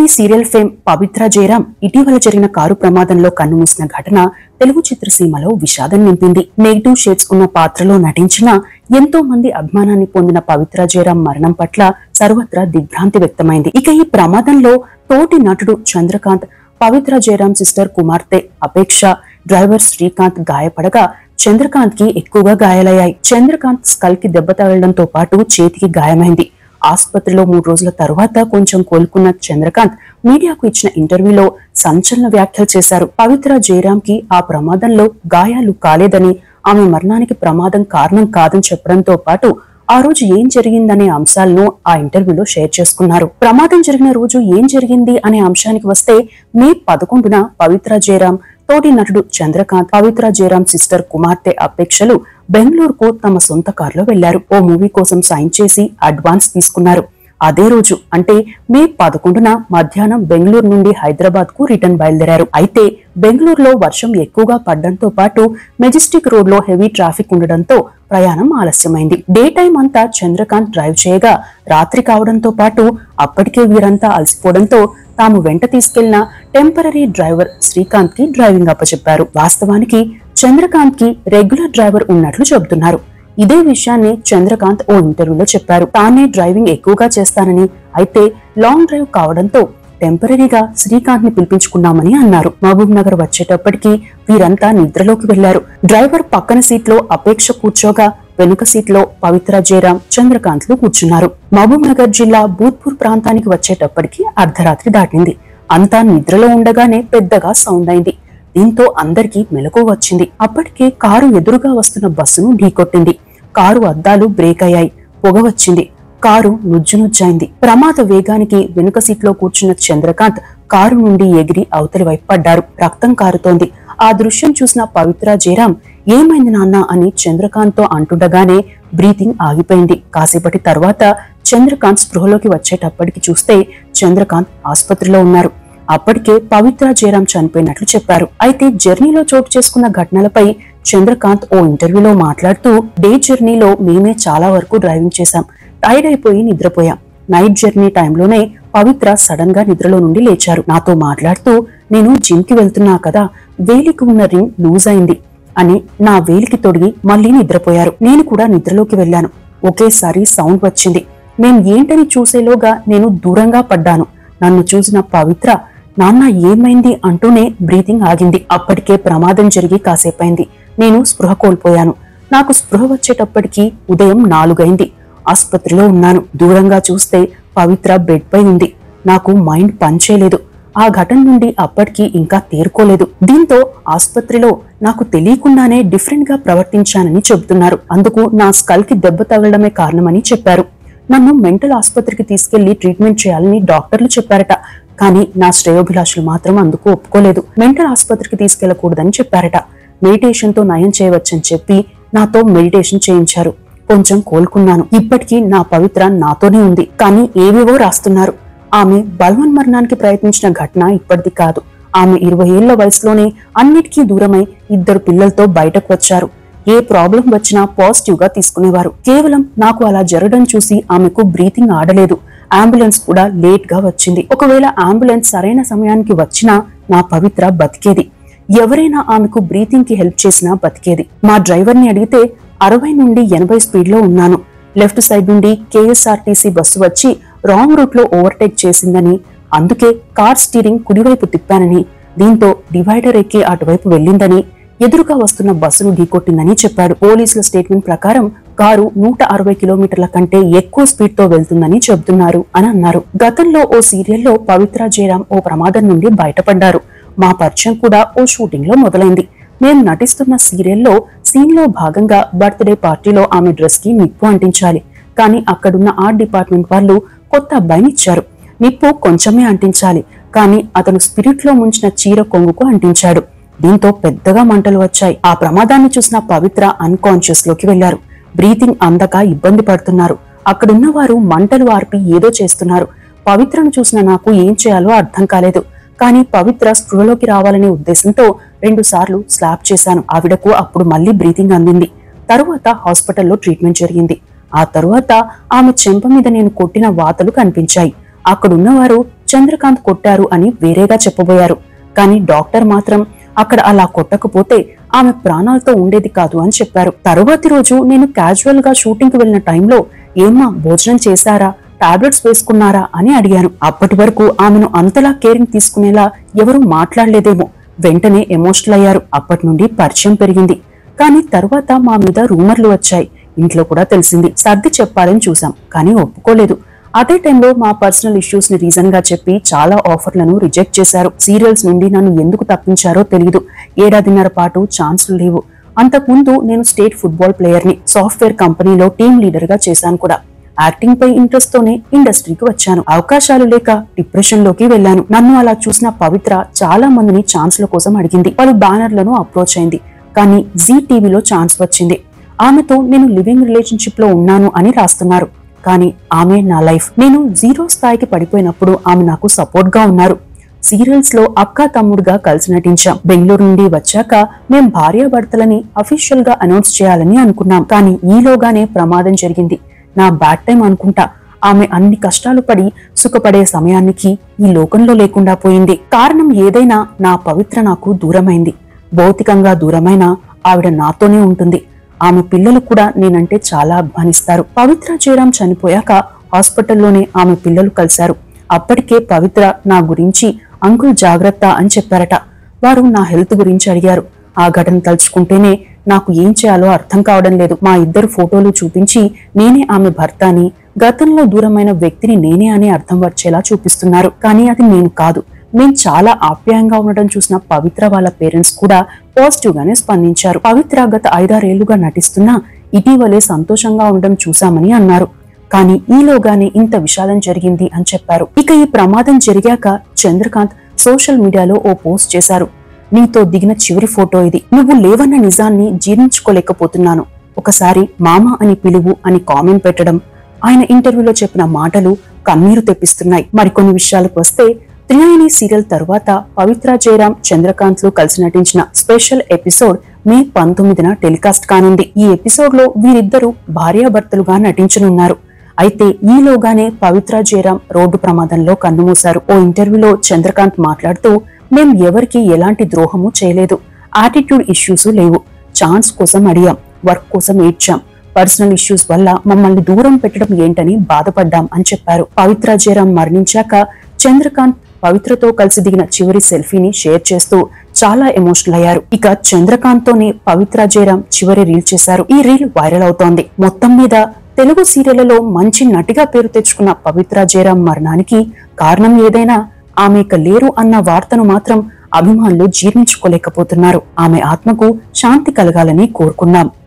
serial fame పవిత్ర జయరాం ఇటీవల జరిగిన car ప్రమాదంలో కన్నుమూసిన ఘటన తెలుగు చిత్రసీమలో విషాదం నింపింది నెగిటివ్ షేడ్స్ ఉన్న పాత్రలో నటించిన ఎంతో మంది అభిమానాన్ని పొందిన పవిత్ర జయరాం మరణం పట్ల సర్వత్రా దిగ్భ్రాంతి వ్యక్తమైంది ఇక ఈ ప్రమాదంలో తోటి నటుడు చంద్రకాంత్ పవిత్ర జయరాం సిస్టర్ కుమార్తె అపేక్ష డ్రైవర్ శ్రీకాంత్ గాయపడగా చంద్రకాంత్ కి ఎక్కువగా గాయాలయ్యాయి చంద్రకాంత్ స్కల్ కి దెబ్బ తగలడంతో పాటు చేతికి గాయమైంది ఆసుపత్రిలో మూడు రోజుల తరువాత కొంచెం కోలుకున్న చంద్రకాంత్ మీడియాకు ఇచ్చిన ఇంటర్వ్యూలో సంచలన వ్యాఖ్యలు చేశారు పవిత్ర జయరాం కి ఆ ప్రమాదంలో గాయాలు కాలేదని ఆమె మరణానికి ప్రమాదం కారణం కాదని చెప్పడంతో పాటు ఆ రోజు ఏం జరిగిందనే అంశాలను ఆ ఇంటర్వ్యూలో షేర్ చేసుకున్నారు ప్రమాదం జరిగిన రోజు ఏం జరిగింది అనే అంశానికి వస్తే మే పదకొండున పవిత్ర జయరాం తోటి నటుడు చంద్రకాంత్ పవిత్ర జయరాం సిస్టర్ కుమార్తె అపేక్షలు బెంగళూరుకు తమ సొంత కారులో వెళ్లారు ఓ మూవీ కోసం సైన్ చేసి అడ్వాన్స్ తీసుకున్నారు అదే రోజు అంటే మే పదకొండున మధ్యాహ్నం బెంగళూరు నుండి హైదరాబాద్ కు రిటర్న్ బయలుదేరారు అయితే బెంగళూరులో వర్షం ఎక్కువగా పడడంతో పాటు మెజెస్టిక్ రోడ్ లో హెవీ ట్రాఫిక్ ఉండడంతో ప్రయాణం ఆలస్యమైంది డే టైం అంతా చంద్రకాంత్ డ్రైవ్ చేయగా రాత్రి కావడంతో పాటు అప్పటికే వీరంతా అలసిపోవడంతో తాము వెంట తీసుకెళ్లిన టెంపరీ డ్రైవర్ శ్రీకాంత్ కి డ్రైవింగ్ అప్పచెప్పారు వాస్తవానికి చంద్రకాంత్ కి రెగ్యులర్ డ్రైవర్ ఉన్నట్లు చెబుతున్నారు ఇదే విషయాన్ని చంద్రకాంత్ ఓ ఇంటర్వ్యూలో చెప్పారు తానే డ్రైవింగ్ ఎక్కువగా చేస్తానని అయితే లాంగ్ డ్రైవ్ కావడంతో టెంపరీగా శ్రీకాంత్ ని పిలిపించుకున్నామని అన్నారు మహబూబ్ నగర్ వచ్చేటప్పటికి వీరంతా నిద్రలోకి వెళ్లారు డ్రైవర్ పక్కన సీట్ లో అపేక్ష కూర్చోగా వెనుక సీట్ లో పవిత్ర జయరాం చంద్రకాంత్ లు కూర్చున్నారు మహబూబ్ నగర్ జిల్లా బూత్పూర్ ప్రాంతానికి వచ్చేటప్పటికి అర్ధరాత్రి దాటింది అంతా నిద్రలో ఉండగానే పెద్దగా సౌండ్ అయింది దీంతో అందరికీ మెలకు వచ్చింది అప్పటికే కారు ఎదురుగా వస్తున్న బస్సును ఢీకొట్టింది కారు అద్దాలు బ్రేక్ అయ్యాయి పొగ వచ్చింది కారు నుజ్జునుజ్జైంది ప్రమాద వేగానికి వెనుక సీట్లో కూర్చున్న చంద్రకాంత్ కారు నుండి ఎగిరి అవతలి వైపు పడ్డారు రక్తం కారుతోంది ఆ దృశ్యం చూసిన పవిత్ర జయరాం ఏమైంది నాన్న అని చంద్రకాంత్ తో అంటుండగానే బ్రీతింగ్ ఆగిపోయింది కాసేపటి తర్వాత చంద్రకాంత్ స్పృహలోకి వచ్చేటప్పటికి చూస్తే చంద్రకాంత్ ఆసుపత్రిలో ఉన్నారు అప్పటికే పవిత్ర జయరాం చనిపోయినట్లు చెప్పారు అయితే జర్నీలో చోటు చేసుకున్న ఘటనలపై చంద్రకాంత్ ఓ ఇంటర్వ్యూలో మాట్లాడుతూ డే జర్నీలో మేమే చాలా వరకు డ్రైవింగ్ చేశాం టైర్డ్ అయిపోయి నిద్రపోయాం నైట్ జర్నీ టైంలోనే పవిత్ర సడన్ గా నిద్రలో నుండి లేచారు నాతో మాట్లాడుతూ నేను జిమ్ కి వెళ్తున్నా కదా వేలికి ఉన్న రింగ్ లూజ్ అయింది అని నా వేలికి తొడిగి మళ్ళీ నిద్రపోయారు నేను కూడా నిద్రలోకి వెళ్ళాను ఒకేసారి సౌండ్ వచ్చింది మేం ఏంటని చూసేలోగా నేను దూరంగా పడ్డాను నన్ను చూసిన పవిత్ర నాన్న ఏమైంది అంటూనే బ్రీతింగ్ ఆగింది అప్పటికే ప్రమాదం జరిగి కాసేపైంది నేను స్పృహ కోల్పోయాను నాకు స్పృహ వచ్చేటప్పటికి ఉదయం నాలుగైంది ఆసుపత్రిలో ఉన్నాను దూరంగా చూస్తే పవిత్ర బెడ్ పై ఉంది నాకు మైండ్ పనిచేయలేదు ఆ ఘటన నుండి అప్పటికి ఇంకా తేరుకోలేదు దీంతో ఆసుపత్రిలో నాకు తెలియకుండానే డిఫరెంట్ గా ప్రవర్తించానని చెబుతున్నారు అందుకు నా స్కల్ కి దెబ్బ తగలడమే కారణమని చెప్పారు నన్ను మెంటల్ ఆసుపత్రికి తీసుకెళ్లి ట్రీట్మెంట్ చేయాలని డాక్టర్లు చెప్పారట కానీ నా శ్రేయోభిలాషులు మాత్రం అందుకు ఒప్పుకోలేదు మెంటల్ ఆసుపత్రికి తీసుకెళ్లకూడదని చెప్పారట మెడిటేషన్ తో నయం చేయవచ్చని చెప్పి నాతో మెడిటేషన్ చేయించారు కొంచెం కోలుకున్నాను ఇప్పటికీ నా పవిత్ర నాతోనే ఉంది కానీ ఏవేవో రాస్తున్నారు ఆమె బలవన్మరణానికి ప్రయత్నించిన ఘటన ఇప్పటిది కాదు ఆమె ఇరవై ఏళ్ల వయసులోనే అన్నిటికీ దూరమై ఇద్దరు పిల్లలతో బయటకు వచ్చారు ఏ ప్రాబ్లం వచ్చినా పాజిటివ్ గా తీసుకునేవారు కేవలం నాకు అలా జరగడం చూసి ఆమెకు బ్రీతింగ్ ఆడలేదు అంబులెన్స్ కూడా లేట్ గా వచ్చింది ఒకవేళ అంబులెన్స్ సరైన సమయానికి వచ్చినా నా పవిత్ర బతికేది ఎవరైనా ఆమెకు బ్రీతింగ్ కి హెల్ప్ చేసినా బతికేది మా డ్రైవర్ ని అడిగితే అరవై నుండి ఎనభై స్పీడ్ లో ఉన్నాను లెఫ్ట్ సైడ్ నుండి కేఎస్ఆర్టీసీ బస్సు వచ్చి రాంగ్ రూట్ లో ఓవర్టేక్ చేసిందని అందుకే కార్ స్టీరింగ్ కుడివైపు తిప్పానని దీంతో డివైడర్ ఎక్కి అటువైపు వెళ్ళిందని ఎదురుగా వస్తున్న బస్సును ఢీకొట్టిందని చెప్పాడు పోలీసుల స్టేట్మెంట్ ప్రకారం కారు నూట అరవై కిలోమీటర్ల కంటే ఎక్కువ స్పీడ్ తో వెళ్తుందని చెబుతున్నారు అని అన్నారు గతంలో ఓ సీరియల్లో పవిత్ర జయరాం ఓ ప్రమాదం నుండి బయటపడ్డారు మా పరిచయం కూడా ఓ షూటింగ్ లో మొదలైంది మేము నటిస్తున్న సీరియల్లో సీన్ లో భాగంగా బర్త్డే పార్టీలో ఆమె డ్రెస్ కి నిప్పు అంటించాలి కానీ అక్కడున్న ఆర్ట్ డిపార్ట్మెంట్ వాళ్ళు కొత్త అబ్బాయిని ఇచ్చారు నిప్పు కొంచెమే అంటించాలి కానీ అతను స్పిరిట్ లో ముంచిన చీర కొంగుకు అంటించాడు దీంతో పెద్దగా మంటలు వచ్చాయి ఆ ప్రమాదాన్ని చూసిన పవిత్ర అన్కాన్షియస్ లోకి వెళ్లారు బ్రీతింగ్ అందక ఇబ్బంది పడుతున్నారు అక్కడున్న వారు మంటలు ఆర్పి ఏదో చేస్తున్నారు పవిత్రను చూసిన నాకు ఏం చేయాలో అర్థం కాలేదు కానీ పవిత్ర స్పృహలోకి రావాలనే ఉద్దేశంతో రెండు సార్లు స్లాప్ చేశాను ఆవిడకు అప్పుడు మళ్ళీ బ్రీతింగ్ అందింది తరువాత హాస్పిటల్లో ట్రీట్మెంట్ జరిగింది ఆ తరువాత ఆమె చెంప మీద నేను కొట్టిన వాతలు కనిపించాయి అక్కడున్నవారు చంద్రకాంత్ కొట్టారు అని వేరేగా చెప్పబోయారు కానీ డాక్టర్ మాత్రం అక్కడ అలా కొట్టకపోతే ఆమె ప్రాణాలతో ఉండేది కాదు అని చెప్పారు తరువాతి రోజు నేను క్యాజువల్ గా షూటింగ్ కి వెళ్ళిన టైంలో ఏమ్మా భోజనం చేశారా టాబ్లెట్స్ వేసుకున్నారా అని అడిగాను అప్పటి వరకు ఆమెను అంతలా కేరింగ్ తీసుకునేలా ఎవరూ మాట్లాడలేదేమో వెంటనే ఎమోషనల్ అయ్యారు అప్పటి నుండి పరిచయం పెరిగింది కానీ తరువాత మా మీద రూమర్లు వచ్చాయి ఇంట్లో కూడా తెలిసింది సర్ది చెప్పాలని చూసాం కానీ ఒప్పుకోలేదు అదే టైంలో మా పర్సనల్ ఇష్యూస్ ని రీజన్ గా చెప్పి చాలా ఆఫర్లను రిజెక్ట్ చేశారు సీరియల్స్ నుండి నన్ను ఎందుకు తప్పించారో తెలియదు ఏడాదిన్నర పాటు ఛాన్సులు లేవు అంతకుముందు నేను స్టేట్ ఫుట్బాల్ ప్లేయర్ ని సాఫ్ట్వేర్ కంపెనీలో టీమ్ లీడర్ గా చేశాను కూడా యాక్టింగ్ పై ఇంట్రెస్ట్ తోనే ఇండస్ట్రీకి వచ్చాను అవకాశాలు లేక డిప్రెషన్ లోకి వెళ్ళాను నన్ను అలా చూసిన పవిత్ర చాలా మందిని ఛాన్స్ల కోసం అడిగింది పలు బ్యానర్లను అప్రోచ్ అయింది కానీ జీ టీవీలో ఛాన్స్ వచ్చింది ఆమెతో నేను లివింగ్ రిలేషన్షిప్ లో ఉన్నాను అని రాస్తున్నారు కానీ ఆమె నా లైఫ్ నేను జీరో స్థాయికి పడిపోయినప్పుడు ఆమె నాకు సపోర్ట్ గా ఉన్నారు సీరియల్స్ లో అక్క తమ్ముడుగా కలిసి నటించాం బెంగళూరు నుండి వచ్చాక మేం భార్యాభర్తలని అఫీషియల్ గా అనౌన్స్ చేయాలని అనుకున్నాం కానీ ఈలోగానే ప్రమాదం జరిగింది నా బ్యాడ్ టైం అనుకుంటా ఆమె అన్ని కష్టాలు పడి సుఖపడే సమయానికి ఈ లోకంలో లేకుండా పోయింది కారణం ఏదైనా నా పవిత్ర నాకు దూరమైంది భౌతికంగా దూరమైన ఆవిడ నాతోనే ఉంటుంది ఆమె పిల్లలు కూడా నేనంటే చాలా అభిమానిస్తారు పవిత్ర జయరాం చనిపోయాక హాస్పిటల్లోనే ఆమె పిల్లలు కలిశారు అప్పటికే పవిత్ర నా గురించి అంకుల్ జాగ్రత్త అని చెప్పారట వారు నా హెల్త్ గురించి అడిగారు ఆ ఘటన తలుచుకుంటేనే నాకు ఏం చేయాలో అర్థం కావడం లేదు మా ఇద్దరు ఫోటోలు చూపించి నేనే ఆమె భర్త అని గతంలో దూరమైన వ్యక్తిని నేనే అని అర్థం వచ్చేలా చూపిస్తున్నారు కానీ అది నేను కాదు మేం చాలా ఆప్యాయంగా ఉండడం చూసిన పవిత్ర వాళ్ళ పేరెంట్స్ కూడా పాజిటివ్ గానే స్పందించారు పవిత్ర గత ఐదారేళ్లుగా నటిస్తున్నా ఇటీవలే సంతోషంగా ఉండడం చూశామని అన్నారు కానీ ఈలోగానే ఇంత విషాదం జరిగింది అని చెప్పారు ఇక ఈ ప్రమాదం జరిగాక చంద్రకాంత్ సోషల్ మీడియాలో ఓ పోస్ట్ చేశారు నీతో దిగిన చివరి ఫోటో ఇది నువ్వు లేవన్న నిజాన్ని జీర్ణించుకోలేకపోతున్నాను ఒకసారి మామ అని పిలువు అని కామెంట్ పెట్టడం ఆయన ఇంటర్వ్యూలో చెప్పిన మాటలు కన్నీరు తెప్పిస్తున్నాయి మరికొన్ని విషయాలకు వస్తే త్రియాయిని సీరియల్ తరువాత పవిత్ర జయరాం చంద్రకాంత్ లు కలిసి నటించిన స్పెషల్ ఎపిసోడ్ మే పంతొమ్మిదిన టెలికాస్ట్ కానుంది ఈ ఎపిసోడ్ లో వీరిద్దరూ భార్యాభర్తలుగా నటించనున్నారు అయితే ఈలోగానే పవిత్ర జయరాం రోడ్డు ప్రమాదంలో కన్నుమూశారు ఓ ఇంటర్వ్యూలో చంద్రకాంత్ మాట్లాడుతూ మేం ఎవరికి ఎలాంటి ద్రోహము చేయలేదు యాటిట్యూడ్ ఇష్యూస్ లేవు ఛాన్స్ కోసం అడిగాం వర్క్ కోసం ఏడ్చాం పర్సనల్ ఇష్యూస్ వల్ల మమ్మల్ని దూరం పెట్టడం ఏంటని బాధపడ్డాం అని చెప్పారు పవిత్ర జయరాం మరణించాక చంద్రకాంత్ పవిత్రతో కలిసి దిగిన చివరి సెల్ఫీని షేర్ చేస్తూ చాలా ఎమోషనల్ అయ్యారు ఇక చంద్రకాంత్ తోనే పవిత్ర జయరాం చివరి రీల్ చేశారు ఈ రీల్ వైరల్ అవుతోంది మొత్తం మీద తెలుగు సీరియళ్లలో మంచి నటిగా పేరు తెచ్చుకున్న పవిత్ర జయరాం మరణానికి కారణం ఏదైనా ఆమె ఇక లేరు అన్న వార్తను మాత్రం అభిమానులు జీర్ణించుకోలేకపోతున్నారు ఆమె ఆత్మకు శాంతి కలగాలని కోరుకుందాం